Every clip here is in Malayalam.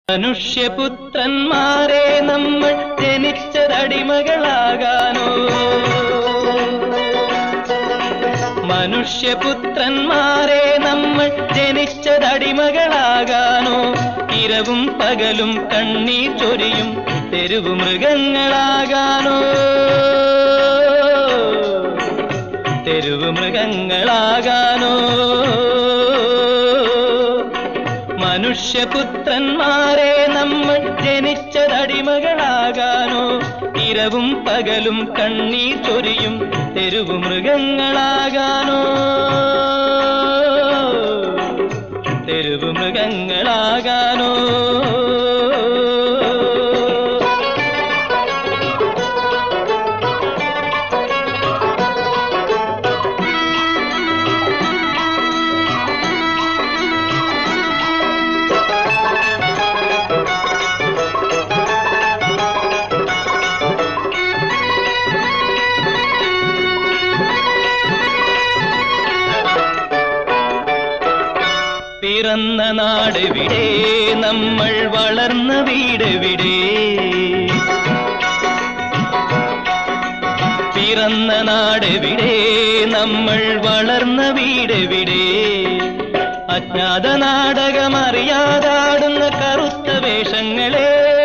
മനുഷ്യപുത്രന്മാരെ നമ്മൾ ജനിച്ചതടിമകളാകാനോ മനുഷ്യപുത്രന്മാരെ നമ്മൾ ജനിച്ചതടിമകളാകാനോ ഇരവും പകലും കണ്ണീർ ചൊരിയും തെരുവു മൃഗങ്ങളാകാനോ തെരുവു മൃഗങ്ങളാകാനോ മനുഷ്യപുത്രന്മാരെ നമ്മൾ ജനിച്ചതടിമകളാകാനോ ഇരവും പകലും കണ്ണീർ ചൊരിയും തെരുവു മൃഗങ്ങളാകാനോ തെരുവു മൃഗങ്ങളാകാനോ പിറന്ന നാടെവിടെ നമ്മൾ വളർന്ന വീടെവിടെ പിറന്ന നാടെവിടെ നമ്മൾ വളർന്ന വീടെവിടെ അജ്ഞാത നാടകമറിയാതാടുന്ന കറുത്ത വേഷങ്ങളെ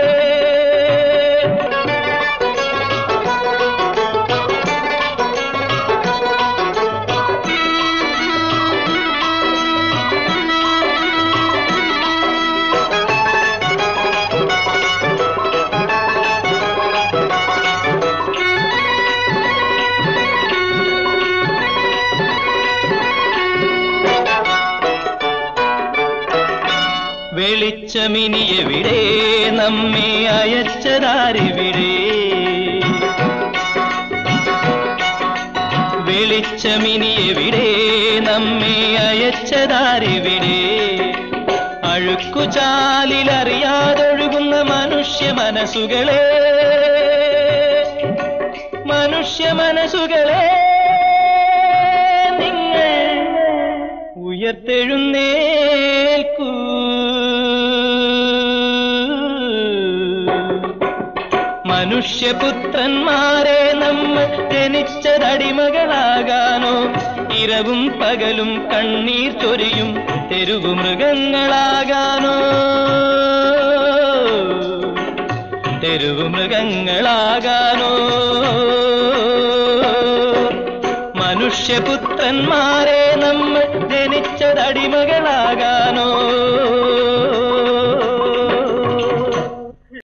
വെളിച്ചമിനിയെവിടെ നമ്മെ അയച്ചതാരിവിടെ വെളിച്ചമിനിയെവിടെ നമ്മെ അയച്ചതാരിവിടെ അഴുക്കുചാലിലറിയാതൊഴുകുന്ന മനുഷ്യ മനസ്സുകളെ മനുഷ്യ മനസ്സുകളെ നിങ്ങൾ ഉയർത്തെഴുന്നേൽക്കൂ മനുഷ്യപുത്രന്മാരെ നമ്മൾ ജനിച്ചതടിമകളാകാനോ ഇരവും പകലും കണ്ണീർ ചൊരിയും തെരുവു മൃഗങ്ങളാകാനോ തെരുവു മൃഗങ്ങളാകാനോ മനുഷ്യപുത്രന്മാരെ നമ്മൾ